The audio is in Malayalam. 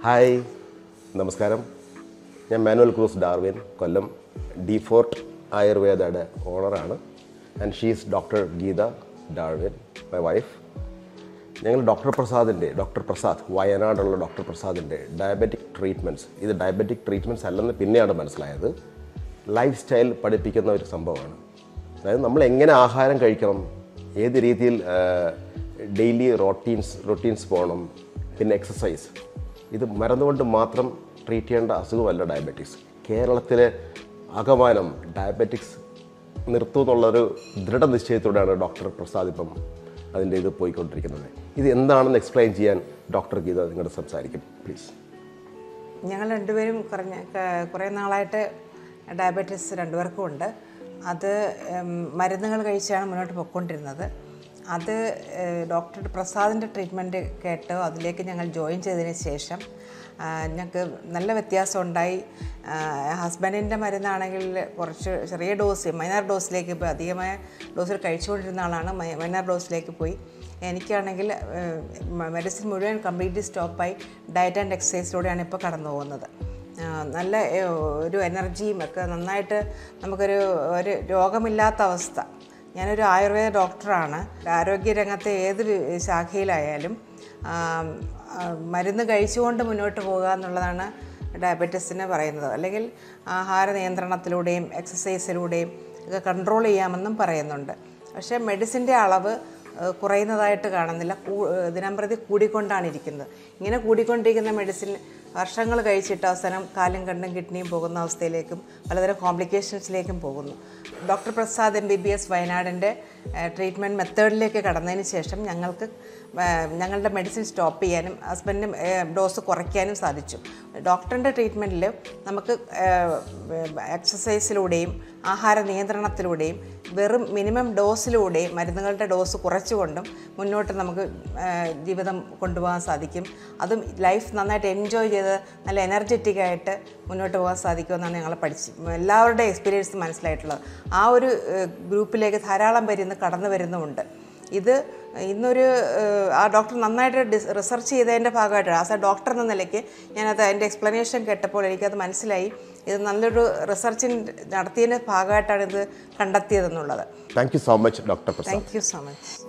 ഹായ് നമസ്കാരം ഞാൻ Manuel Cruz Darwin Kollam D fort ആയുർവേദയുടെ ഓണറാണ് and she's doctor Geetha Darwin my wife ഞങ്ങൾ ഡോക്ടർ പ്രസാദിൻ്റെ ഡോക്ടർ പ്രസാദ് വയനാടുള്ള ഡോക്ടർ പ്രസാദിൻ്റെ ഡയബറ്റിക് ട്രീറ്റ്മെൻറ്റ്സ് ഇത് ഡയബറ്റിക് ട്രീറ്റ്മെൻറ്റ്സ് അല്ലെന്ന് പിന്നെയാണ് മനസ്സിലായത് ലൈഫ് സ്റ്റൈൽ പഠിപ്പിക്കുന്ന ഒരു സംഭവമാണ് അതായത് നമ്മൾ എങ്ങനെ ആഹാരം കഴിക്കണം ഏത് രീതിയിൽ ഡെയിലി റൊട്ടീൻസ് റൊട്ടീൻസ് പോകണം പിന്നെ എക്സസൈസ് ഇത് മരുന്നുകൊണ്ട് മാത്രം ട്രീറ്റ് ചെയ്യേണ്ട അസുഖമല്ല ഡയബറ്റിക്സ് കേരളത്തിലെ അകമാനം ഡയബറ്റിക്സ് നിർത്തൂ എന്നുള്ളൊരു ദൃഢനിശ്ചയത്തോടെയാണ് ഡോക്ടർ പ്രസാദ് ഇപ്പം അതിൻ്റെ ഇത് പോയിക്കൊണ്ടിരിക്കുന്നത് ഇത് എന്താണെന്ന് എക്സ്പ്ലെയിൻ ചെയ്യാൻ ഡോക്ടർ ഗീത നിങ്ങളുടെ സംസാരിക്കും പ്ലീസ് ഞങ്ങൾ രണ്ടുപേരും കുറഞ്ഞ ക- കുറേ നാളായിട്ട് ഡയബറ്റീസ് രണ്ടുപേർക്കും ഉണ്ട് അത് ഉം, മരുന്നുകൾ കഴിച്ചാണ് മുന്നോട്ട് പോയിക്കൊണ്ടിരുന്നത് അത് ഏഹ്, ഡോക്ടർ പ്രസാദിൻ്റെ ട്രീറ്റ്മെൻറ്റ് കേട്ട് അതിലേക്ക് ഞങ്ങൾ ജോയിൻ ചെയ്തതിന് ശേഷം ആ, ഞങ്ങൾക്ക് നല്ല വ്യത്യാസം ഉണ്ടായി ഹസ്ബൻഡിൻ്റെ മരുന്നാണെങ്കിൽ കുറച്ച് ചെറിയ ഡോസ് മൈനർ ഡോസിലേക്ക് പോയി അധികമായ ഡോസിൽ കഴിച്ചുകൊണ്ടിരുന്ന ആളാണ് മൈ- മൈനർ ഡോസിലേക്ക് പോയി എനിക്കാണെങ്കിൽ മെഡിസിൻ മുഴുവൻ കംപ്ലീറ്റ്ലി സ്റ്റോപ്പായി ഡയറ്റ് ആൻഡ് എക്സസൈസിലൂടെയാണ് ഇപ്പോൾ കടന്നു പോകുന്നത് ആ, നല്ല ഏ, ഒരു എനർജിയും ഒക്കെ നന്നായിട്ട് നമുക്കൊരു ഒരു രോഗമില്ലാത്ത അവസ്ഥ ഞാനൊരു ആയുർവേദ ഡോക്ടറാണ് ആരോഗ്യരംഗത്തെ ഏത് വി- ശാഖയിലായാലും ആ, ആ, മരുന്ന് കഴിച്ചുകൊണ്ട് മുന്നോട്ട് പോകുക എന്നുള്ളതാണ് ഡയബറ്റീസിന് പറയുന്നത് അല്ലെങ്കിൽ ആഹാര നിയന്ത്രണത്തിലൂടെയും എക്സസൈസിലൂടെയും ഒക്കെ കൺട്രോൾ ചെയ്യാമെന്നും പറയുന്നുണ്ട് പക്ഷേ മെഡിസിൻ്റെ അളവ് ഏഹ് കുറയുന്നതായിട്ട് കാണുന്നില്ല കൂ- ഏഹ് ദിനംപ്രതി കൂടിക്കൊണ്ടാണ് ഇരിക്കുന്നത് ഇങ്ങനെ കൂടിക്കൊണ്ടിരിക്കുന്ന മെഡിസിൻ വർഷങ്ങൾ കഴിച്ചിട്ട് അവസാനം കാലും കണ്ടും കിഡ്നിയും പോകുന്ന അവസ്ഥയിലേക്കും പലതരം കോംപ്ലിക്കേഷൻസിലേക്കും പോകുന്നു doctor Prasad M B B S വയനാടിൻ്റെ ട്രീറ്റ്മെൻറ്റ് മെത്തേഡിലേക്ക് കടന്നതിന് ശേഷം ഞങ്ങൾക്ക് ഏഹ് ഞങ്ങളുടെ മെഡിസിൻ സ്റ്റോപ്പ് ചെയ്യാനും ഹസ്ബൻഡിന് ഡോസ് കുറയ്ക്കാനും സാധിച്ചു ഡോക്ടറിൻ്റെ ട്രീറ്റ്മെൻറ്റിൽ നമുക്ക് എക്സസൈസിലൂടെയും ആഹാര നിയന്ത്രണത്തിലൂടെയും വെറും മിനിമം ഡോസിലൂടെയും മരുന്നുകളുടെ ഡോസ് കുറച്ചുകൊണ്ടും മുന്നോട്ട് നമുക്ക് ആ, ജീവിതം കൊണ്ടുപോകാൻ സാധിക്കും അതും ലൈഫ് നന്നായിട്ട് എൻജോയ് ചെയ്ത് നല്ല എനർജറ്റിക് ആയിട്ട് മുന്നോട്ട് പോകാൻ സാധിക്കുമെന്നാണ് ഞങ്ങൾ പഠിച്ച് എല്ലാവരുടെ എക്സ്പീരിയൻസ് മനസ്സിലായിട്ടുള്ളത് ആ ഒരു ഏഹ്, ഗ്രൂപ്പിലേക്ക് ധാരാളം പേര് ഇന്ന് കടന്നു വരുന്നുമുണ്ട് ഇത് ഇന്നൊരു ഏഹ്, ആ ഡോക്ടർ നന്നായിട്ട് ഡിസ് റിസർച്ച് ചെയ്തതിൻ്റെ ഭാഗമായിട്ട് ആസ് എ ഡോക്ടർ എന്ന നിലയ്ക്ക് ഞാനത് അതിൻ്റെ എക്സ്പ്ലനേഷൻ കേട്ടപ്പോൾ എനിക്കത് മനസ്സിലായി ഇത് നല്ലൊരു റിസർച്ചിൻ നടത്തിയതിൻ്റെ ഭാഗമായിട്ടാണ് ഇത് കണ്ടെത്തിയതെന്നുള്ളത് thank you so much doctor Prasad thank you so much